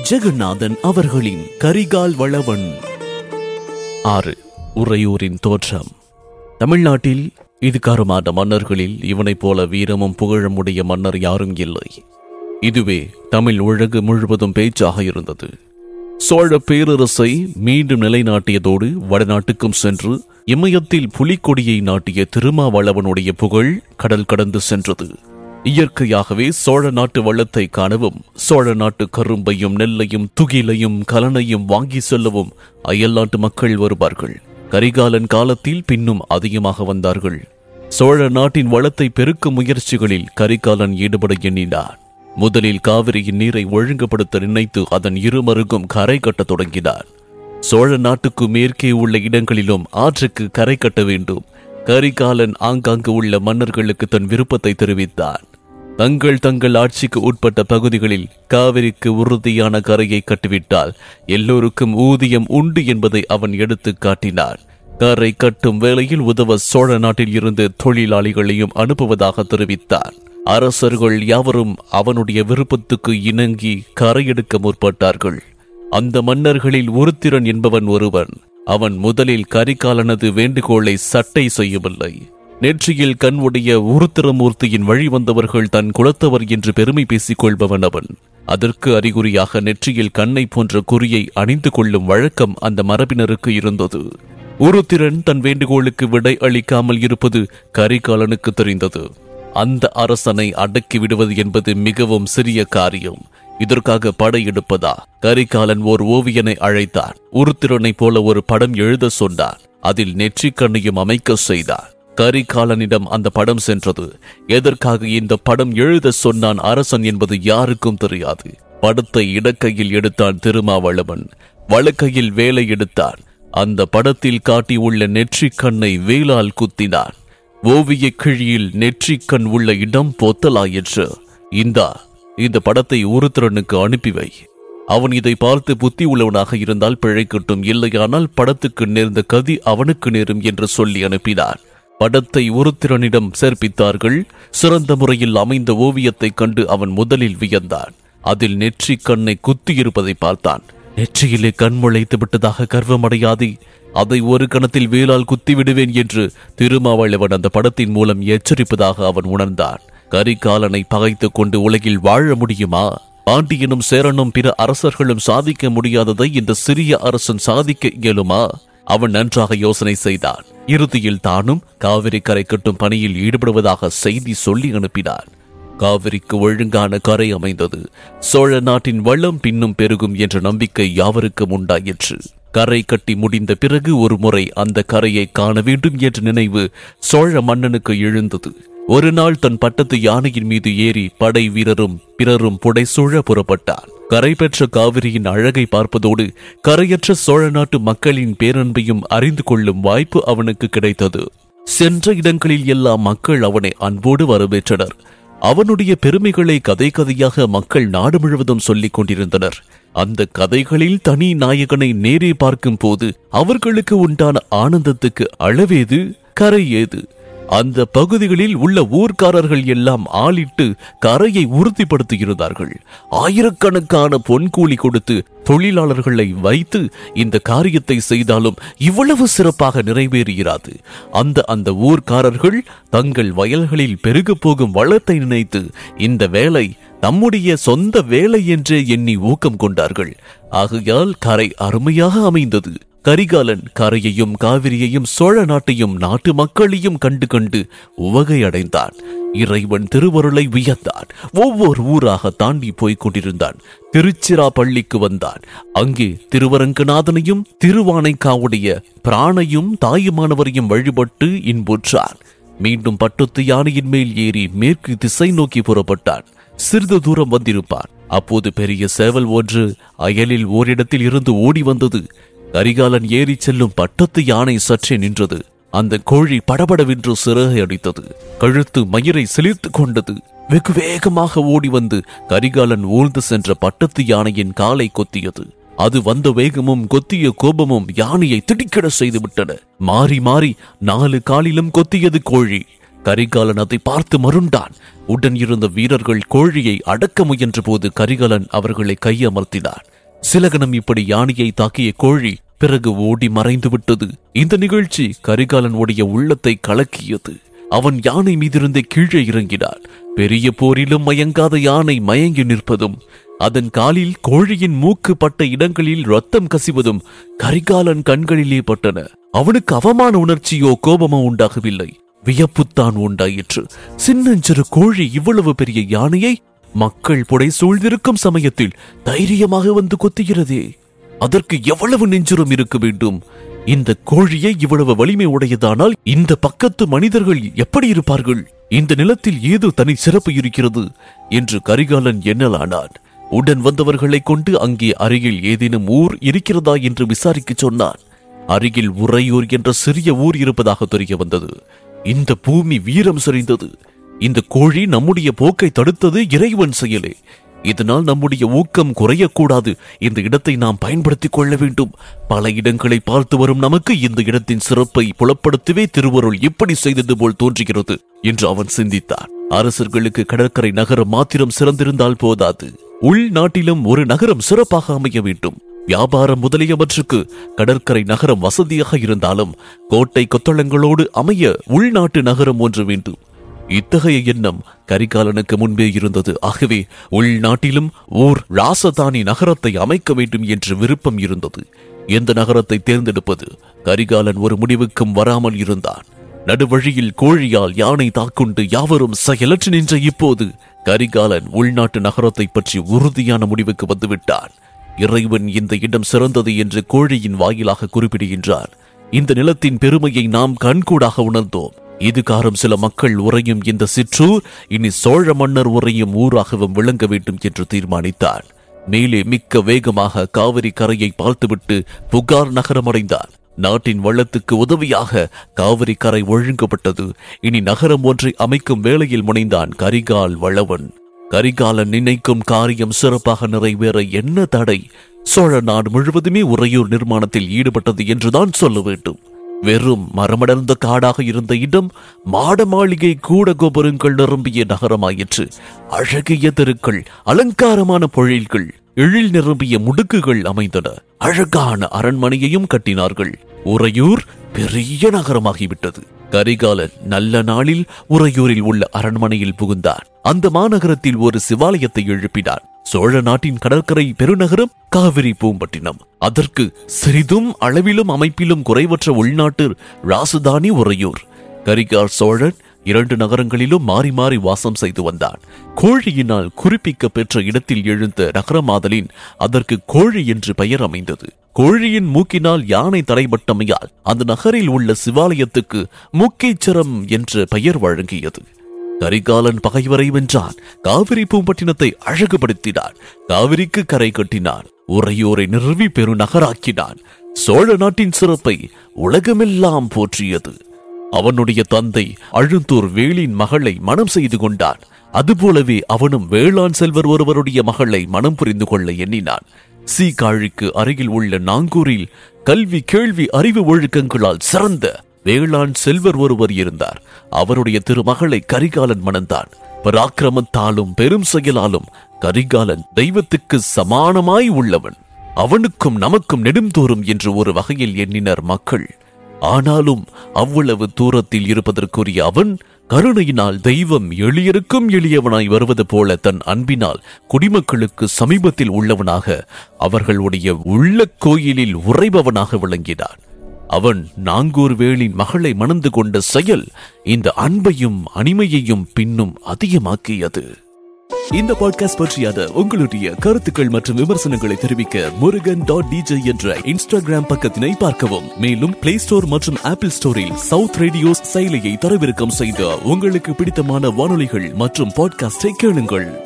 ஜெகநாதன் அவர்களின் கரிகால் வளவன் ஆறு உறையூரின் தோற்றம் தமிழ்நாட்டில் இதுகாரமான மன்னர்களில் இவனைப் போல வீரமும் புகழமுடைய மன்னர் யாரும் இல்லை இதுவே தமிழ் உலகு முழுவதும் பேச்சாக இருந்தது சோழ பேரரசை மீண்டும் நிலைநாட்டியதோடு வடநாட்டுக்கும் சென்று இமயத்தில் புலிக்கொடியை நாட்டிய திருமாவளவனுடைய புகழ் கடல் கடந்து சென்றது இயற்கையாகவே சோழ நாட்டு வளத்தை காணவும் சோழ நாட்டு கரும்பையும் நெல்லையும் துகிலையும் கலனையும் வாங்கி செல்லவும் அயல்நாட்டு மக்கள் வருவார்கள் கரிகாலன் காலத்தில் பின்னும் அதிகமாக வந்தார்கள் சோழ நாட்டின் வளத்தை பெருக்கும் முயற்சிகளில் கரிகாலன் ஈடுபட எண்ணினார் முதலில் காவிரியின் நீரை ஒழுங்குபடுத்த நினைத்து அதன் இருமருகும் கரை கட்டத் தொடங்கினார் சோழ நாட்டுக்கு மேற்கே உள்ள இடங்களிலும் ஆற்றுக்கு கரை கட்ட வேண்டும் கரிகாலன் ஆங்காங்கு உள்ள மன்னர்களுக்கு தன் விருப்பத்தை தெரிவித்தான் தங்கள் தங்கள் ஆட்சிக்கு உட்பட்ட பகுதிகளில் காவிரிக்கு உறுதியான கரையை கட்டிவிட்டால் எல்லோருக்கும் ஊதியம் உண்டு என்பதை அவன் எடுத்து காட்டினார் கரை கட்டும் வேளையில் உதவ சோழ நாட்டில் இருந்து தொழிலாளிகளையும் அனுப்புவதாக தெரிவித்தார் அரசர்கள் யாவரும் அவனுடைய விருப்பத்துக்கு இணங்கி கரையெடுக்க முற்பட்டார்கள் அந்த மன்னர்களில் ஒருத்திரன் என்பவன் ஒருவன் அவன் முதலில் கரிகாலனது வேண்டுகோளை சட்டை செய்யவில்லை நெற்றியில் கண் உடைய உருத்திரமூர்த்தியின் வழி வந்தவர்கள் தன் குலத்தவர் என்று பெருமை பேசிக் கொள்பவன் அவன் அதற்கு அறிகுறியாக நெற்றியில் கண்ணை போன்ற குறியை அணிந்து கொள்ளும் வழக்கம் அந்த மரபினருக்கு இருந்தது உருத்திரன் தன் வேண்டுகோளுக்கு விடை அளிக்காமல் இருப்பது கரிகாலனுக்கு தெரிந்தது அந்த அரசனை அடக்கி விடுவது என்பது மிகவும் சிறிய காரியம் இதற்காக படையெடுப்பதா கரிகாலன் ஓர் ஓவியனை அழைத்தார் உருத்திரனைப் போல ஒரு படம் எழுத சொன்னார் அதில் நெற்றிக்கண்ணையும் அமைக்க செய்தார் கரிகாலனிடம் அந்த படம் சென்றது எதற்காக இந்த படம் எழுத சொன்னான் அரசன் என்பது யாருக்கும் தெரியாது படத்தை இடக்கையில் எடுத்தான் திருமாவளவன் வலக்கையில் வேலை எடுத்தான் அந்த படத்தில் காட்டியுள்ள நெற்றிக்கண்ணை வேலால் குத்தினான் ஓவிய கிழியில் நெற்றிக்கண் உள்ள இடம் பொத்தலாயிற்று இந்தா இந்த படத்தை உருத்திரனுக்கு அனுப்பி வை அவன் இதை பார்த்து புத்தி உள்ளவனாக இருந்தால் பிழைக்கட்டும் இல்லையானால் படத்துக்கு நேர்ந்த கதி அவனுக்கு நேரும் என்று சொல்லி அனுப்பினார் படத்தை உருத்திரனிடம் சேர்ப்பித்தார்கள் சிறந்த முறையில் அமைந்த ஓவியத்தைக் கண்டு அவன் முதலில் வியந்தான் அதில் நெற்றிக் கண்ணை குத்தியிருப்பதை பார்த்தான் நெற்றியிலே கண் முளைத்து விட்டதாக கர்வமடையாதே அதை ஒரு கணத்தில் வேலால் குத்தி விடுவேன் என்று திருமாவளவன் அந்த படத்தின் மூலம் எச்சரிப்பதாக அவன் உணர்ந்தான் கரிகாலனை பகைத்துக் கொண்டு உலகில் வாழ முடியுமா பாண்டியனும் சேரனும் பிற அரசர்களும் சாதிக்க முடியாததை இந்த சிறிய அரசன் சாதிக்க இயலுமா அவன் நன்றாக யோசனை செய்தான் இறுதியில் தானும் காவிரி கரை கட்டும் பணியில் ஈடுபடுவதாக செய்தி சொல்லி அனுப்பினார் காவிரிக்கு ஒழுங்கான கரை அமைந்தது சோழ நாட்டின் வளம் பின்னும் பெருகும் என்ற நம்பிக்கை யாவருக்கும் உண்டாயிற்று கரை கட்டி முடிந்த பிறகு ஒரு முறை அந்த கரையை காண வேண்டும் என்ற நினைவு சோழ மன்னனுக்கு எழுந்தது ஒரு நாள் தன் பட்டத்து யானையின் மீது ஏறி படை வீரரும் பிறரும் புடைசூழ புறப்பட்டார் கரை பெற்ற காவிரியின் அழகை பார்ப்பதோடு கரையற்ற சோழ நாட்டு மக்களின் பேரன்பையும் அறிந்து கொள்ளும் வாய்ப்பு அவனுக்கு கிடைத்தது சென்ற இடங்களில் எல்லாம் மக்கள் அவனை அன்போடு வரவேற்றனர் அவனுடைய பெருமைகளை கதை கதையாக மக்கள் நாடு முழுவதும் சொல்லிக் கொண்டிருந்தனர் அந்த கதைகளில் தனி நாயகனை நேரே பார்க்கும் போது அவர்களுக்கு உண்டான ஆனந்தத்துக்கு அளவேது கரை ஏது அந்த பகுதிகளில் உள்ள ஊர்க்காரர்கள் எல்லாம் ஆளிட்டு கரையை உறுதிப்படுத்தியிருந்தார்கள் ஆயிரக்கணக்கான பொன்கூலி கொடுத்து தொழிலாளர்களை வைத்து இந்த காரியத்தை செய்தாலும் இவ்வளவு சிறப்பாக நிறைவேறுகிறாது அந்த அந்த ஊர்க்காரர்கள் தங்கள் வயல்களில் பெருகப் போகும் வளத்தை நினைத்து இந்த வேலை நம்முடைய சொந்த வேலை என்றே எண்ணி ஊக்கம் கொண்டார்கள் ஆகையால் கரை அருமையாக அமைந்தது கரிகாலன் கரையையும் காவிரியையும் சோழ நாட்டையும் நாட்டு மக்களையும் கண்டு கண்டு உவகை அடைந்தான் இறைவன் திருவருளை வியந்தான் ஒவ்வொரு ஊராக தாண்டி போய்க் கொண்டிருந்தான் திருச்சிராப்பள்ளிக்கு வந்தான் அங்கே திருவரங்கநாதனையும் திருவானைக்காவுடைய பிராணையும் தாயுமானவரையும் வழிபட்டு இன்புற்றான் மீண்டும் பட்டுத்து யானையின் மேல் ஏறி மேற்கு திசை நோக்கி புறப்பட்டான் சிறிது தூரம் வந்திருப்பான் அப்போது பெரிய சேவல் ஒன்று அயலில் ஓரிடத்தில் இருந்து ஓடி வந்தது கரிகாலன் ஏறி செல்லும் பட்டத்து யானை சற்றே நின்றது அந்த கோழி படபடவென்று சிறகை அடித்தது கழுத்து மயிரை சிலிர்த்துக் கொண்டது வெகு வேகமாக ஓடி வந்து கரிகாலன் ஊர்ந்து சென்ற பட்டத்து யானையின் காலை கொத்தியது அது வந்த வேகமும் கொத்திய கோபமும் யானையை திடுக்கிட செய்து விட்டன மாறி மாறி நாலு காலிலும் கொத்தியது கோழி கரிகாலன் அதை பார்த்து மருண்டான் உடன் இருந்த வீரர்கள் கோழியை அடக்க முயன்ற போது கரிகாலன் அவர்களை கையமர்த்தினார் சில கணம் இப்படி யானையை தாக்கிய கோழி பிறகு ஓடி மறைந்து விட்டது இந்த நிகழ்ச்சி கரிகாலனுடைய உள்ளத்தை கலக்கியது அவன் யானை மீதிருந்தே கீழே இறங்கினான் பெரிய போரிலும் மயங்காத யானை மயங்கி நிற்பதும் அதன் காலில் கோழியின் மூக்கு பட்ட இடங்களில் ரத்தம் கசிவதும் கரிகாலன் கண்களிலே பட்டன அவனுக்கு அவமான உணர்ச்சியோ கோபமோ உண்டாகவில்லை வியப்புத்தான் உண்டாயிற்று சின்னஞ்சிறு கோழி இவ்வளவு பெரிய யானையை மக்கள் புடை சூழ்ந்திருக்கும் சமயத்தில் தைரியமாக வந்து கொத்துகிறதே அதற்கு எவ்வளவு நெஞ்சுரம் இருக்க வேண்டும் இந்த கோழியை இவ்வளவு வலிமை உடையதானால் இந்த பக்கத்து மனிதர்கள் எப்படி இருப்பார்கள் இந்த நிலத்தில் ஏதோ தனி சிறப்பு இருக்கிறது என்று கரிகாலன் எண்ணலானான் உடன் வந்தவர்களை கொண்டு அங்கே அருகில் ஏதேனும் ஊர் இருக்கிறதா என்று விசாரிக்கச் சொன்னான் அருகில் உறையூர் என்ற சிறிய ஊர் இருப்பதாக தெரிய வந்தது இந்த பூமி வீரம் செறிந்தது இந்த கோழி நம்முடைய போக்கை தடுத்தது இறைவன் செயலே இதனால் நம்முடைய ஊக்கம் குறையக்கூடாது இந்த இடத்தை நாம் பயன்படுத்திக் கொள்ள வேண்டும் பல இடங்களை பார்த்து வரும் நமக்கு இந்த இடத்தின் சிறப்பை புலப்படுத்தவே திருவருள் இப்படி செய்தது போல் தோன்றுகிறது என்று அவன் சிந்தித்தான் அரசர்களுக்கு கடற்கரை நகரம் மாத்திரம் சிறந்திருந்தால் போதாது உள்நாட்டிலும் ஒரு நகரம் சிறப்பாக அமைய வேண்டும் வியாபாரம் முதலியவற்றுக்கு கடற்கரை நகரம் வசதியாக இருந்தாலும் கோட்டை கொத்தளங்களோடு அமைய உள்நாட்டு நகரம் ஒன்று வேண்டும் இத்தகைய எண்ணம் கரிகாலனுக்கு முன்பே இருந்தது ஆகவே உள்நாட்டிலும் ஓர் ராசதானி நகரத்தை அமைக்க வேண்டும் என்று விருப்பம் இருந்தது எந்த நகரத்தை தேர்ந்தெடுப்பது கரிகாலன் ஒரு முடிவுக்கும் வராமல் இருந்தான் நடுவழியில் கோழியால் யானை தாக்குண்டு யாவரும் செயலற்று நின்ற இப்போது கரிகாலன் உள்நாட்டு நகரத்தை பற்றி உறுதியான முடிவுக்கு வந்துவிட்டான் இறைவன் இந்த இடம் சிறந்தது என்று கோழியின் வாயிலாக குறிப்பிடுகின்றார் இந்த நிலத்தின் பெருமையை நாம் கண்கூடாக உணர்ந்தோம் இதுகாரம் சில மக்கள் உறையும் இந்த சிற்றூர் இனி சோழ மன்னர் உறையும் ஊராகவும் விளங்க வேண்டும் என்று தீர்மானித்தான் மேலே மிக்க வேகமாக காவிரி கரையை பார்த்துவிட்டு புகார் நகரமடைந்தான் நாட்டின் வள்ளத்துக்கு உதவியாக காவிரி கரை ஒழுங்கப்பட்டது இனி நகரம் ஒன்றை அமைக்கும் வேளையில் முனைந்தான் கரிகால் வளவன் கரிகாலன் நினைக்கும் காரியம் சிறப்பாக நிறைவேற என்ன தடை சோழ நாடு முழுவதுமே உறையூர் நிர்மாணத்தில் ஈடுபட்டது என்றுதான் சொல்ல வேண்டும் வெறும் மரமடர்ந்த காடாக இருந்த இடம் மாட மாளிகை கூட கோபுரங்கள் நிரம்பிய நகரமாயிற்று அழகிய தெருக்கள் அலங்காரமான பொழில்கள் எழில் நிரம்பிய முடுக்குகள் அமைந்தன அழகான அரண்மனையையும் கட்டினார்கள் உறையூர் பெரிய நகரமாகிவிட்டது கரிகாலன் நல்ல நாளில் உறையூரில் உள்ள அரண்மனையில் புகுந்தான் அந்த மாநகரத்தில் ஒரு சிவாலயத்தை எழுப்பினான் சோழ நாட்டின் கடற்கரை பெருநகரம் காவிரி பூம்பட்டினம் அதற்கு சிறிதும் அளவிலும் அமைப்பிலும் குறைவற்ற உள்நாட்டு ராசதானி உறையூர் கரிகால் சோழன் இரண்டு நகரங்களிலும் மாறி மாறி வாசம் செய்து வந்தான் கோழியினால் குறிப்பிக்க பெற்ற இடத்தில் எழுந்த நகரமாதலின் அதற்கு கோழி என்று பெயர் அமைந்தது கோழியின் மூக்கினால் யானை தடைபட்டமையால் அந்த நகரில் உள்ள சிவாலயத்துக்கு மூக்கீச்சரம் என்ற பெயர் வழங்கியது கரிகாலன் பகைவரை வென்றான் காவிரி பூம்பட்டினத்தை அழகுபடுத்தினான் காவிரிக்கு கரை கட்டினான் உறையோரை நிறுவி பெருநகராக்கினான் சோழ நாட்டின் சிறப்பை உலகமெல்லாம் போற்றியது அவனுடைய தந்தை அழுந்தூர் வேளின் மகளை மனம் செய்து கொண்டான் அதுபோலவே அவனும் வேளாண் செல்வர் ஒருவருடைய மகளை மனம் புரிந்து கொள்ள எண்ணினான் சீகாழிக்கு அருகில் உள்ள நாங்கூரில் கல்வி கேள்வி அறிவு ஒழுக்கங்களால் சிறந்த வேளாண் செல்வர் ஒருவர் இருந்தார் அவருடைய திருமகளை கரிகாலன் மணந்தான் பராக்கிரமத்தாலும் பெரும் செயலாலும் கரிகாலன் தெய்வத்துக்கு சமானமாய் உள்ளவன் அவனுக்கும் நமக்கும் நெடுந்தோறும் என்று ஒரு வகையில் எண்ணினர் மக்கள் ஆனாலும் அவ்வளவு தூரத்தில் இருப்பதற்குரிய அவன் கருணையினால் தெய்வம் எளியருக்கும் எளியவனாய் வருவது போல தன் அன்பினால் குடிமக்களுக்கு சமீபத்தில் உள்ளவனாக அவர்களுடைய உள்ள கோயிலில் உறைபவனாக விளங்கினான் அவன் நாங்கூர் வேளின் மகளை மணந்து கொண்ட செயல் இந்த அன்பையும் அனிமையையும் பின்னும் அதிகமாக்கியது இந்த பாட்காஸ்ட் பற்றியான உங்களுடைய கருத்துக்கள் மற்றும் விமர்சனங்களை தெரிவிக்க முருகன் டாட் டிஜே என்ற இன்ஸ்டாகிராம் பக்கத்தினை பார்க்கவும் மேலும் பிளே ஸ்டோர் மற்றும் ஆப்பிள் ஸ்டோரில் சவுத் ரேடியோஸ் செயலியை தரவிறக்கம் செய்து உங்களுக்கு பிடித்தமான வானொலிகள் மற்றும் பாட்காஸ்டை கேளுங்கள்